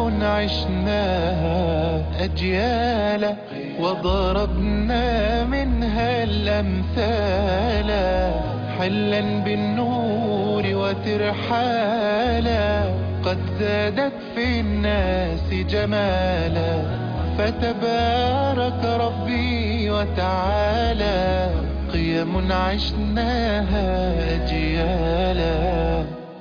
عشناها أجيالا وضربنا منها الأمثال حلا بالنور وترحالا قد زادت في الناس جمالا فتبارك ربي وتعالى قيم عشناها أجيالا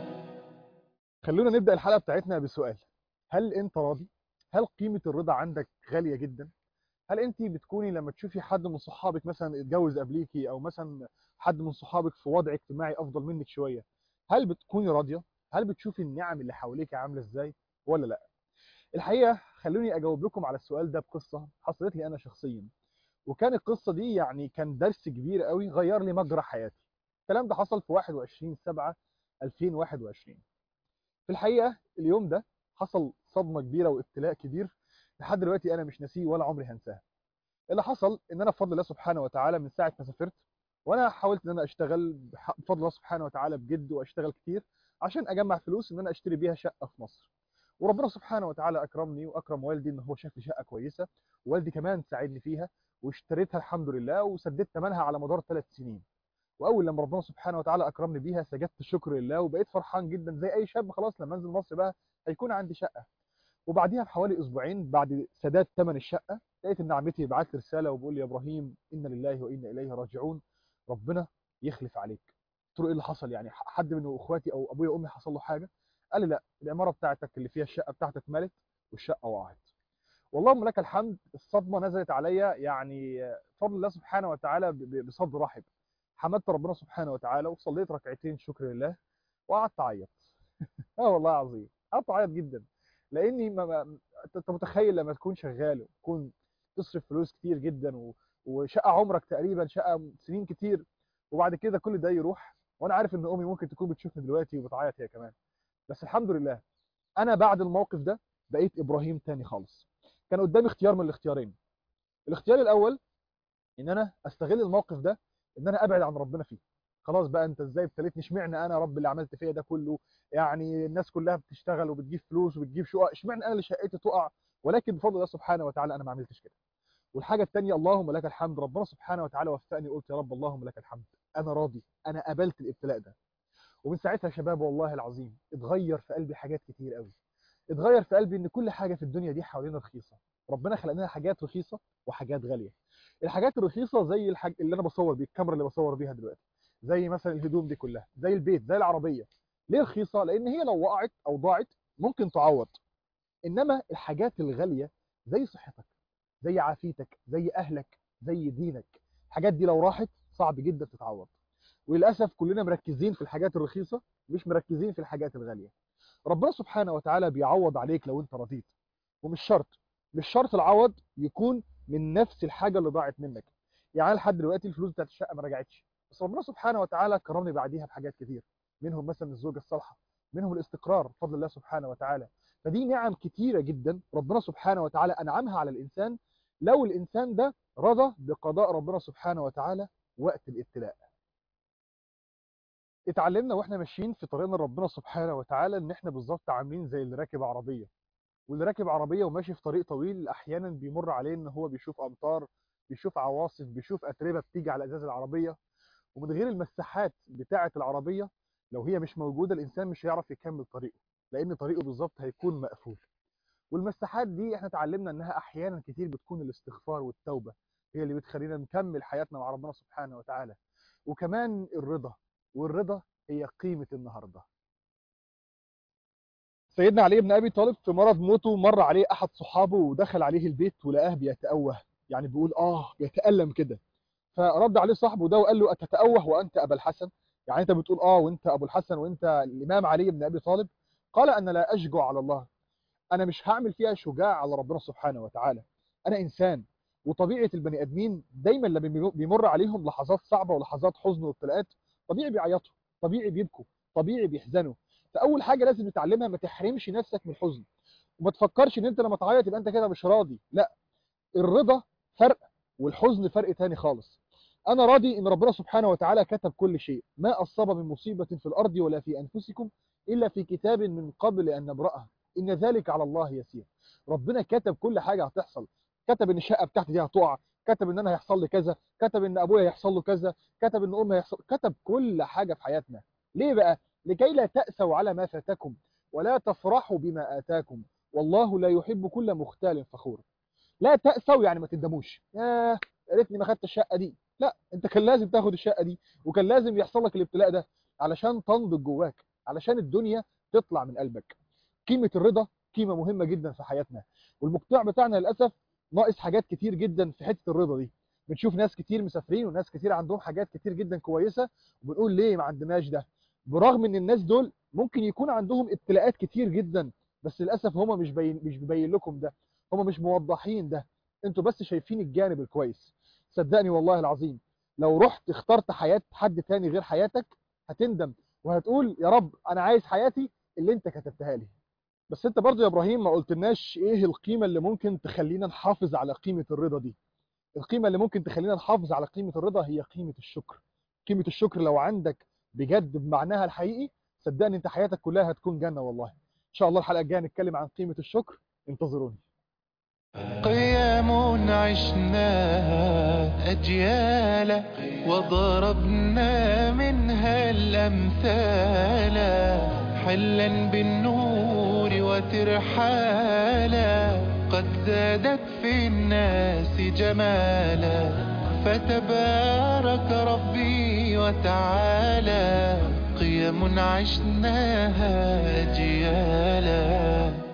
خلونا نبدأ الحلقة بتاعتنا بسؤال هل انت راضي؟ هل قيمة الرضا عندك غالية جدا؟ هل انت بتكوني لما تشوفي حد من صحابك مثلا اتجوز قبليكي او مثلا حد من صحابك في وضع اجتماعي افضل منك شوية هل بتكوني راضية؟ هل بتشوفي النعم اللي حواليك عاملة ازاي ولا لا؟ الحقيقة خلوني اجاوب لكم على السؤال ده بقصة حصلت لي انا شخصيا وكان القصة دي يعني كان درس كبير قوي غير لي مجرى حياتي الكلام ده حصل في 21 7 2021 في الحقيقة اليوم ده حصل صدمة كبيرة وابتلاء كبير لحد دلوقتي أنا مش ناسيه ولا عمري هنساه اللي حصل إن أنا بفضل الله سبحانه وتعالى من ساعة ما سافرت وأنا حاولت إن أنا أشتغل بح- بفضل الله سبحانه وتعالى بجد وأشتغل كتير عشان أجمع فلوس إن أنا أشتري بيها شقة في مصر وربنا سبحانه وتعالى أكرمني وأكرم والدي إن هو شاف لي شقة كويسة ووالدي كمان ساعدني فيها واشتريتها الحمد لله وسددت ثمنها على مدار ثلاث سنين واول لما ربنا سبحانه وتعالى اكرمني بيها سجدت شكر لله وبقيت فرحان جدا زي اي شاب خلاص لما انزل مصر بقى هيكون عندي شقه وبعديها بحوالي اسبوعين بعد سداد ثمن الشقه لقيت ان عمتي بعت لي رساله وبيقول لي يا ابراهيم انا لله وانا اليه راجعون ربنا يخلف عليك قلت له ايه اللي حصل يعني حد من اخواتي او ابويا وامي حصل له حاجه قال لي لا العماره بتاعتك اللي فيها الشقه بتاعتك مالت والشقه وقعت واللهم لك الحمد الصدمه نزلت عليا يعني فضل الله سبحانه وتعالى ب- ب- بصدر رحب حمدت ربنا سبحانه وتعالى وصليت ركعتين شكر لله وقعدت اعيط اه والله العظيم قعدت اعيط جدا لاني ما ما انت متخيل لما تكون شغال وتكون تصرف فلوس كتير جدا و... وشقه عمرك تقريبا شقه سنين كتير وبعد كده كل ده يروح وانا عارف ان امي ممكن تكون بتشوفني دلوقتي وبتعيط هي كمان بس الحمد لله انا بعد الموقف ده بقيت ابراهيم تاني خالص كان قدامي اختيار من الاختيارين الاختيار الاول ان انا استغل الموقف ده ان انا ابعد عن ربنا فيه خلاص بقى انت ازاي ابتليتني اشمعنى انا رب اللي عملت فيا ده كله يعني الناس كلها بتشتغل وبتجيب فلوس وبتجيب شقق اشمعنى انا اللي شقتي تقع ولكن بفضل الله سبحانه وتعالى انا ما عملتش كده والحاجه الثانيه اللهم لك الحمد ربنا سبحانه وتعالى وفقني قلت يا رب اللهم لك الحمد انا راضي انا قبلت الابتلاء ده ومن ساعتها يا شباب والله العظيم اتغير في قلبي حاجات كتير قوي اتغير في قلبي ان كل حاجه في الدنيا دي حوالينا رخيصه ربنا خلق لنا حاجات رخيصه وحاجات غاليه الحاجات الرخيصه زي الحاج اللي انا بصور بيه الكاميرا اللي بصور بيها دلوقتي زي مثلا الهدوم دي كلها زي البيت زي العربيه ليه رخيصه لان هي لو وقعت او ضاعت ممكن تعوض انما الحاجات الغاليه زي صحتك زي عافيتك زي اهلك زي دينك الحاجات دي لو راحت صعب جدا تتعوض وللاسف كلنا مركزين في الحاجات الرخيصه مش مركزين في الحاجات الغاليه ربنا سبحانه وتعالى بيعوض عليك لو انت رضيت ومش شرط مش شرط العوض يكون من نفس الحاجه اللي ضاعت منك يعني لحد دلوقتي الفلوس بتاعت الشقه ما رجعتش بس ربنا سبحانه وتعالى كرمني بعديها بحاجات كتير منهم مثلا الزوجه الصالحه منهم الاستقرار بفضل الله سبحانه وتعالى فدي نعم كتيره جدا ربنا سبحانه وتعالى انعمها على الانسان لو الانسان ده رضى بقضاء ربنا سبحانه وتعالى وقت الابتلاء اتعلمنا واحنا ماشيين في طريقنا لربنا سبحانه وتعالى ان احنا بالظبط عاملين زي اللي راكب عربيه واللي راكب عربيه وماشي في طريق طويل احيانا بيمر عليه ان هو بيشوف امطار بيشوف عواصف بيشوف اتربه بتيجي على ازاز العربيه ومن غير المساحات بتاعه العربيه لو هي مش موجوده الانسان مش هيعرف يكمل طريقه لان طريقه بالظبط هيكون مقفول والمساحات دي احنا اتعلمنا انها احيانا كتير بتكون الاستغفار والتوبه هي اللي بتخلينا نكمل حياتنا مع ربنا سبحانه وتعالى وكمان الرضا والرضا هي قيمه النهارده سيدنا علي بن ابي طالب في مرض موته مر عليه احد صحابه ودخل عليه البيت ولقاه بيتأوه يعني بيقول اه بيتألم كده فرد عليه صاحبه ده وقال له اتتأوه وانت ابا الحسن يعني انت بتقول اه وانت ابو الحسن وانت الامام علي بن ابي طالب قال انا لا اشجع على الله انا مش هعمل فيها شجاع على ربنا سبحانه وتعالى انا انسان وطبيعه البني ادمين دايما لما بيمر عليهم لحظات صعبه ولحظات حزن وابتلاءات طبيعي بيعيطوا طبيعي بيبكوا طبيعي بيحزنوا فاول حاجه لازم نتعلمها ما تحرمش نفسك من الحزن وما تفكرش ان انت لما تعيط يبقى انت كده مش راضي لا الرضا فرق والحزن فرق تاني خالص انا راضي ان ربنا سبحانه وتعالى كتب كل شيء ما اصاب من مصيبه في الارض ولا في انفسكم الا في كتاب من قبل ان نبراها ان ذلك على الله يسير ربنا كتب كل حاجه هتحصل كتب ان الشقه بتاعتي دي هتقع كتب ان انا هيحصل لي كذا كتب ان ابويا هيحصل له كذا كتب ان امي هيحصل كتب كل حاجه في حياتنا ليه بقى لكي لا تأسوا على ما فاتكم ولا تفرحوا بما آتاكم والله لا يحب كل مختال فخور لا تأسوا يعني ما تندموش ياه يا ريتني ما خدت الشقه دي لا انت كان لازم تاخد الشقه دي وكان لازم يحصل لك الابتلاء ده علشان تنضج جواك علشان الدنيا تطلع من قلبك قيمه الرضا قيمه مهمه جدا في حياتنا والمجتمع بتاعنا للاسف ناقص حاجات كتير جدا في حته الرضا دي بنشوف ناس كتير مسافرين وناس كتير عندهم حاجات كتير جدا كويسه وبنقول ليه ما عندناش ده برغم ان الناس دول ممكن يكون عندهم ابتلاءات كتير جدا بس للاسف هم مش باين مش بيبين لكم ده هم مش موضحين ده انتوا بس شايفين الجانب الكويس صدقني والله العظيم لو رحت اخترت حياة حد تاني غير حياتك هتندم وهتقول يا رب انا عايز حياتي اللي انت كتبتها لي بس انت برضو يا ابراهيم ما قلتلناش ايه القيمة اللي ممكن تخلينا نحافظ على قيمة الرضا دي القيمة اللي ممكن تخلينا نحافظ على قيمة الرضا هي قيمة الشكر قيمة الشكر لو عندك بجد بمعناها الحقيقي صدقني انت حياتك كلها هتكون جنة والله ان شاء الله الحلقة الجاية نتكلم عن قيمة الشكر انتظروني قيام عشناها أجيالا وضربنا منها الأمثال حلا بالنور وترحالا قد زادت في الناس جمالا فتبارك ربي وتعالى قيم عشناها أجيالا